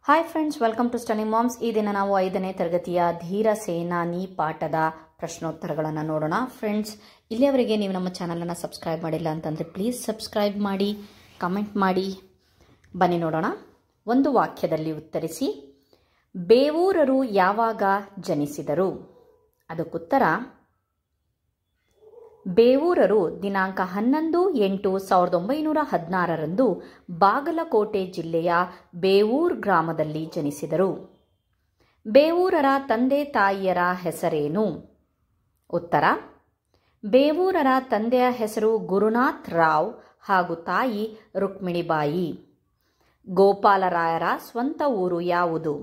hi friends welcome to stunny moms ಈ ದಿನ ನಾವು ಐದನೇ ತರಗತಿಯ ಧೀರ ಸೇನಾನಿ ಪಾಠದ ಪ್ರಶ್ನೋತ್ತರಗಳನ್ನು ನೋಡೋಣ ಫ್ರೆಂಡ್ಸ್ ಇಲ್ಲಿಯವರೆಗೆ ನೀವು ನಮ್ಮ ಚಾನಲನ್ನು ಸಬ್ಸ್ಕ್ರೈಬ್ ಮಾಡಿಲ್ಲ ಅಂತಂದರೆ ಪ್ಲೀಸ್ ಸಬ್ಸ್ಕ್ರೈಬ್ ಮಾಡಿ ಕಮೆಂಟ್ ಮಾಡಿ ಬನ್ನಿ ನೋಡೋಣ ಒಂದು ವಾಕ್ಯದಲ್ಲಿ ಉತ್ತರಿಸಿ ಬೇವೂರರು ಯಾವಾಗ ಜನಿಸಿದರು ಅದಕ್ಕುತ್ತರ ಬೇವೂರರು ದಿನಾಂಕ ಹನ್ನೊಂದು ಎಂಟು ಸಾವಿರದ ಒಂಬೈನೂರ ಹದಿನಾರರಂದು ಬಾಗಲಕೋಟೆ ಜಿಲ್ಲೆಯ ಬೇವೂರ್ ಗ್ರಾಮದಲ್ಲಿ ಜನಿಸಿದರು ಬೇವೂರರ ತಂದೆ ತಾಯಿಯರ ಹೆಸರೇನು ಉತ್ತರ ಬೇವೂರರ ತಂದೆಯ ಹೆಸರು ಗುರುನಾಥ್ ರಾವ್ ಹಾಗೂ ತಾಯಿ ರುಕ್ಮಿಣಿಬಾಯಿ ಗೋಪಾಲರಾಯರ ಸ್ವಂತ ಊರು ಯಾವುದು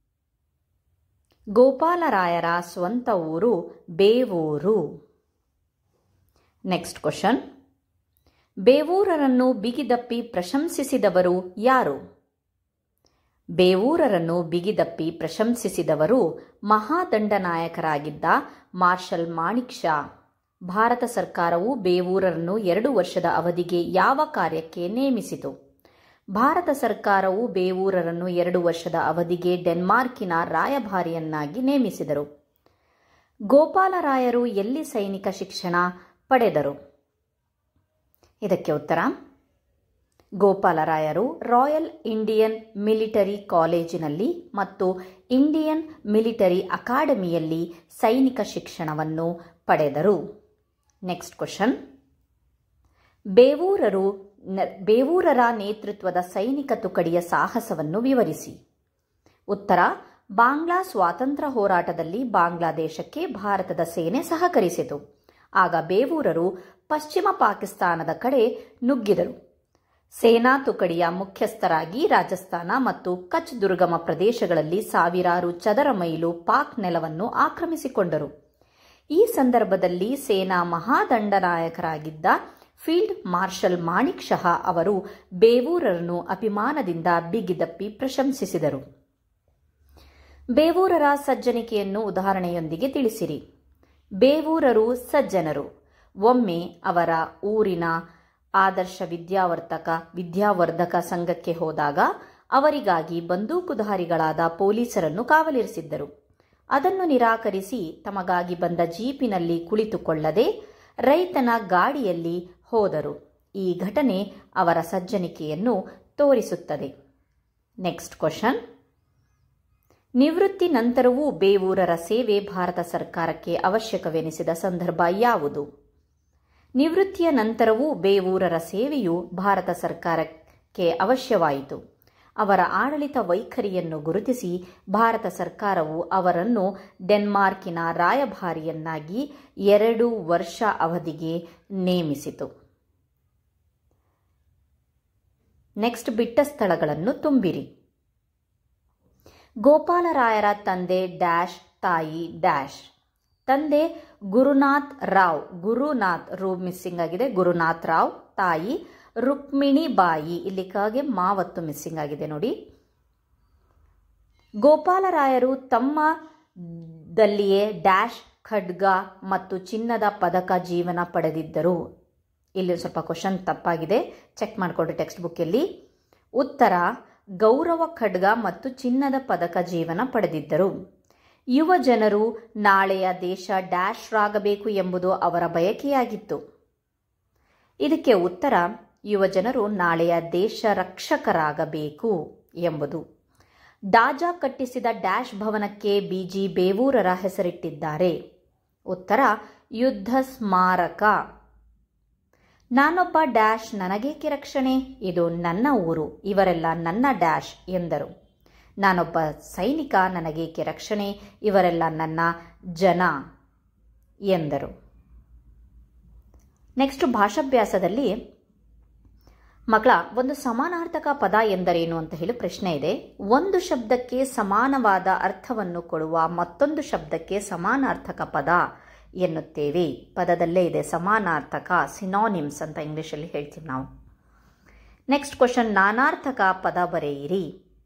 ಗೋಪಾಲರಾಯರ ಸ್ವಂತ ಊರು ಬೇವೂರು ನೆಕ್ಸ್ಟ್ ಕ್ವಶನ್ ಬೇವೂರರನ್ನು ಬಿಗಿದಪ್ಪಿ ಪ್ರಶಂಸಿಸಿದವರು ಯಾರು ಬೇವೂರರನ್ನು ಬಿಗಿದಪ್ಪಿ ಪ್ರಶಂಸಿಸಿದವರು ಮಹಾದಂಡನಾಯಕರಾಗಿದ್ದ ಮಾರ್ಷಲ್ ಮಾಣಿಕ್ ಶಾ ಭಾರತ ಸರ್ಕಾರವು ಬೇವೂರರನ್ನು ಎರಡು ವರ್ಷದ ಅವಧಿಗೆ ಯಾವ ಕಾರ್ಯಕ್ಕೆ ನೇಮಿಸಿತು ಭಾರತ ಸರ್ಕಾರವು ಬೇವೂರರನ್ನು ಎರಡು ವರ್ಷದ ಅವಧಿಗೆ ಡೆನ್ಮಾರ್ಕಿನ ರಾಯಭಾರಿಯನ್ನಾಗಿ ನೇಮಿಸಿದರು ಗೋಪಾಲರಾಯರು ಎಲ್ಲಿ ಸೈನಿಕ ಶಿಕ್ಷಣ ಪಡೆದರು ಇದಕ್ಕೆ ಉತ್ತರ ಗೋಪಾಲರಾಯರು ರಾಯಲ್ ಇಂಡಿಯನ್ ಮಿಲಿಟರಿ ಕಾಲೇಜಿನಲ್ಲಿ ಮತ್ತು ಇಂಡಿಯನ್ ಮಿಲಿಟರಿ ಅಕಾಡೆಮಿಯಲ್ಲಿ ಸೈನಿಕ ಶಿಕ್ಷಣವನ್ನು ಪಡೆದರು ನೆಕ್ಸ್ಟ್ ಕ್ವಶನ್ ಬೇವೂರರು ಬೇವೂರರ ನೇತೃತ್ವದ ಸೈನಿಕ ತುಕಡಿಯ ಸಾಹಸವನ್ನು ವಿವರಿಸಿ ಉತ್ತರ ಬಾಂಗ್ಲಾ ಸ್ವಾತಂತ್ರ್ಯ ಹೋರಾಟದಲ್ಲಿ ಬಾಂಗ್ಲಾದೇಶಕ್ಕೆ ಭಾರತದ ಸೇನೆ ಸಹಕರಿಸಿತು ಆಗ ಬೇವೂರರು ಪಶ್ಚಿಮ ಪಾಕಿಸ್ತಾನದ ಕಡೆ ನುಗ್ಗಿದರು ಸೇನಾ ತುಕಡಿಯ ಮುಖ್ಯಸ್ಥರಾಗಿ ರಾಜಸ್ಥಾನ ಮತ್ತು ಕಚ್ ದುರ್ಗಮ ಪ್ರದೇಶಗಳಲ್ಲಿ ಸಾವಿರಾರು ಚದರ ಮೈಲು ಪಾಕ್ ನೆಲವನ್ನು ಆಕ್ರಮಿಸಿಕೊಂಡರು ಈ ಸಂದರ್ಭದಲ್ಲಿ ಸೇನಾ ಮಹಾದಂಡನಾಯಕರಾಗಿದ್ದ ಫೀಲ್ಡ್ ಮಾರ್ಷಲ್ ಮಾಣಿಕ್ ಶಹಾ ಅವರು ಬೇವೂರರನ್ನು ಅಭಿಮಾನದಿಂದ ಬಿಗಿದಪ್ಪಿ ಪ್ರಶಂಸಿಸಿದರು ಬೇವೂರರ ಸಜ್ಜನಿಕೆಯನ್ನು ಉದಾಹರಣೆಯೊಂದಿಗೆ ತಿಳಿಸಿರಿ ಬೇವೂರರು ಸಜ್ಜನರು ಒಮ್ಮೆ ಅವರ ಊರಿನ ಆದರ್ಶ ವಿದ್ಯಾವರ್ತಕ ವಿದ್ಯಾವರ್ಧಕ ಸಂಘಕ್ಕೆ ಹೋದಾಗ ಅವರಿಗಾಗಿ ಬಂದೂಕುಧಾರಿಗಳಾದ ಪೊಲೀಸರನ್ನು ಕಾವಲಿರಿಸಿದ್ದರು ಅದನ್ನು ನಿರಾಕರಿಸಿ ತಮಗಾಗಿ ಬಂದ ಜೀಪಿನಲ್ಲಿ ಕುಳಿತುಕೊಳ್ಳದೆ ರೈತನ ಗಾಡಿಯಲ್ಲಿ ಹೋದರು ಈ ಘಟನೆ ಅವರ ಸಜ್ಜನಿಕೆಯನ್ನು ತೋರಿಸುತ್ತದೆ ನೆಕ್ಸ್ಟ್ ಕ್ವಶನ್ ನಿವೃತ್ತಿ ನಂತರವೂ ಬೇವೂರರ ಸೇವೆ ಭಾರತ ಸರ್ಕಾರಕ್ಕೆ ಅವಶ್ಯಕವೆನಿಸಿದ ಸಂದರ್ಭ ಯಾವುದು ನಿವೃತ್ತಿಯ ನಂತರವೂ ಬೇವೂರರ ಸೇವೆಯು ಭಾರತ ಸರ್ಕಾರಕ್ಕೆ ಅವಶ್ಯವಾಯಿತು ಅವರ ಆಡಳಿತ ವೈಖರಿಯನ್ನು ಗುರುತಿಸಿ ಭಾರತ ಸರ್ಕಾರವು ಅವರನ್ನು ಡೆನ್ಮಾರ್ಕಿನ ರಾಯಭಾರಿಯನ್ನಾಗಿ ಎರಡು ವರ್ಷ ಅವಧಿಗೆ ನೇಮಿಸಿತು ನೆಕ್ಸ್ಟ್ ಬಿಟ್ಟ ಸ್ಥಳಗಳನ್ನು ತುಂಬಿರಿ ಗೋಪಾಲರಾಯರ ತಂದೆ ಡ್ಯಾಶ್ ತಾಯಿ ಡ್ಯಾಶ್ ತಂದೆ ಗುರುನಾಥ್ ರಾವ್ ಗುರುನಾಥ್ ರೂ ಮಿಸ್ಸಿಂಗ್ ಆಗಿದೆ ಗುರುನಾಥ್ ರಾವ್ ತಾಯಿ ರುಕ್ಮಿಣಿ ಬಾಯಿ ಇಲ್ಲಿ ಕಾಗೆ ಮಾವತ್ತು ಮಿಸ್ಸಿಂಗ್ ಆಗಿದೆ ನೋಡಿ ಗೋಪಾಲರಾಯರು ತಮ್ಮ ದಲ್ಲಿಯೇ ಡ್ಯಾಶ್ ಖಡ್ಗ ಮತ್ತು ಚಿನ್ನದ ಪದಕ ಜೀವನ ಪಡೆದಿದ್ದರು ಇಲ್ಲಿ ಸ್ವಲ್ಪ ಕ್ವಶನ್ ತಪ್ಪಾಗಿದೆ ಚೆಕ್ ಮಾಡಿಕೊಡ್ರಿ ಟೆಕ್ಸ್ಟ್ ಬುಕ್ಕಲ್ಲಿ ಉತ್ತರ ಗೌರವ ಖಡ್ಗ ಮತ್ತು ಚಿನ್ನದ ಪದಕ ಜೀವನ ಪಡೆದಿದ್ದರು ಯುವ ಜನರು ನಾಳೆಯ ದೇಶ ಡ್ಯಾಶ್ ರಾಗಬೇಕು ಎಂಬುದು ಅವರ ಬಯಕೆಯಾಗಿತ್ತು ಇದಕ್ಕೆ ಉತ್ತರ ಯುವ ಜನರು ನಾಳೆಯ ದೇಶ ರಕ್ಷಕರಾಗಬೇಕು ಎಂಬುದು ಡಾಜಾ ಕಟ್ಟಿಸಿದ ಡ್ಯಾಶ್ ಭವನಕ್ಕೆ ಬಿಜಿ ಬೇವೂರರ ಹೆಸರಿಟ್ಟಿದ್ದಾರೆ ಉತ್ತರ ಯುದ್ಧ ಸ್ಮಾರಕ ನಾನೊಬ್ಬ ಡ್ಯಾಶ್ ನನಗೇಕೆ ರಕ್ಷಣೆ ಇದು ನನ್ನ ಊರು ಇವರೆಲ್ಲ ನನ್ನ ಡ್ಯಾಶ್ ಎಂದರು ನಾನೊಬ್ಬ ಸೈನಿಕ ನನಗೇಕೆ ರಕ್ಷಣೆ ಇವರೆಲ್ಲ ನನ್ನ ಜನ ಎಂದರು ನೆಕ್ಸ್ಟ್ ಭಾಷಾಭ್ಯಾಸದಲ್ಲಿ ಮಕ್ಕಳ ಒಂದು ಸಮಾನಾರ್ಥಕ ಪದ ಎಂದರೇನು ಅಂತ ಹೇಳಿ ಪ್ರಶ್ನೆ ಇದೆ ಒಂದು ಶಬ್ದಕ್ಕೆ ಸಮಾನವಾದ ಅರ್ಥವನ್ನು ಕೊಡುವ ಮತ್ತೊಂದು ಶಬ್ದಕ್ಕೆ ಸಮಾನಾರ್ಥಕ ಪದ ಎನ್ನುತ್ತೇವೆ ಪದದಲ್ಲೇ ಇದೆ ಸಮಾನಾರ್ಥಕ ಸಿನಾನಿಮ್ಸ್ ಅಂತ ಇಂಗ್ಲೀಷಲ್ಲಿ ಹೇಳ್ತೀವಿ ನಾವು ನೆಕ್ಸ್ಟ್ ಕ್ವಶನ್ ನಾನಾರ್ಥಕ ಪದ ಬರೆಯಿರಿ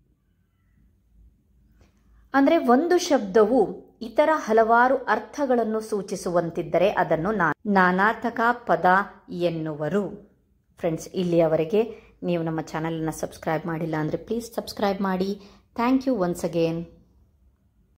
ಅಂದರೆ ಒಂದು ಶಬ್ದವು ಇತರ ಹಲವಾರು ಅರ್ಥಗಳನ್ನು ಸೂಚಿಸುವಂತಿದ್ದರೆ ಅದನ್ನು ನಾನಾರ್ಥಕ ಪದ ಎನ್ನುವರು ಫ್ರೆಂಡ್ಸ್ ಇಲ್ಲಿಯವರೆಗೆ ನೀವು ನಮ್ಮ ಚಾನಲನ್ನು ಸಬ್ಸ್ಕ್ರೈಬ್ ಮಾಡಿಲ್ಲ ಅಂದರೆ ಪ್ಲೀಸ್ ಸಬ್ಸ್ಕ್ರೈಬ್ ಮಾಡಿ ಥ್ಯಾಂಕ್ ಯು ಒನ್ಸ್ ಅಗೇನ್